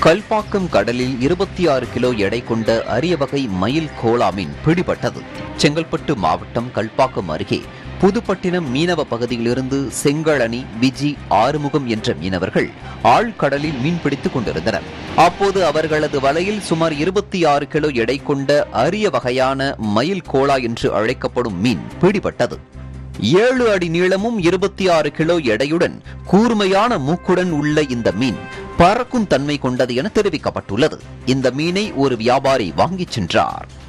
கல்பாக்கம் கடலில் இருபத்தி ஆறு கிலோ எடை கொண்ட அரிய வகை மயில் கோலா மீன் பிடிபட்டது செங்கல்பட்டு மாவட்டம் கல்பாக்கம் அருகே புதுப்பட்டினம் மீனவ பகுதியிலிருந்து செங்கழனி விஜி ஆறுமுகம் என்ற மீனவர்கள் ஆழ்கடலில் மீன் பிடித்துக் கொண்டிருந்தனர் அப்போது அவர்களது வலையில் சுமார் இருபத்தி ஆறு கிலோ எடை கொண்ட அரிய வகையான மயில் கோலா என்று அழைக்கப்படும் மீன் பிடிபட்டது ஏழு அடி நீளமும் இருபத்தி ஆறு கிலோ எடையுடன் கூர்மையான மூக்குடன் உள்ள இந்த மீன் பறக்கும் தன்மை கொண்டது என தெரிவிக்கப்பட்டுள்ளது இந்த மீனை ஒரு வியாபாரி வாங்கிச் சென்றார்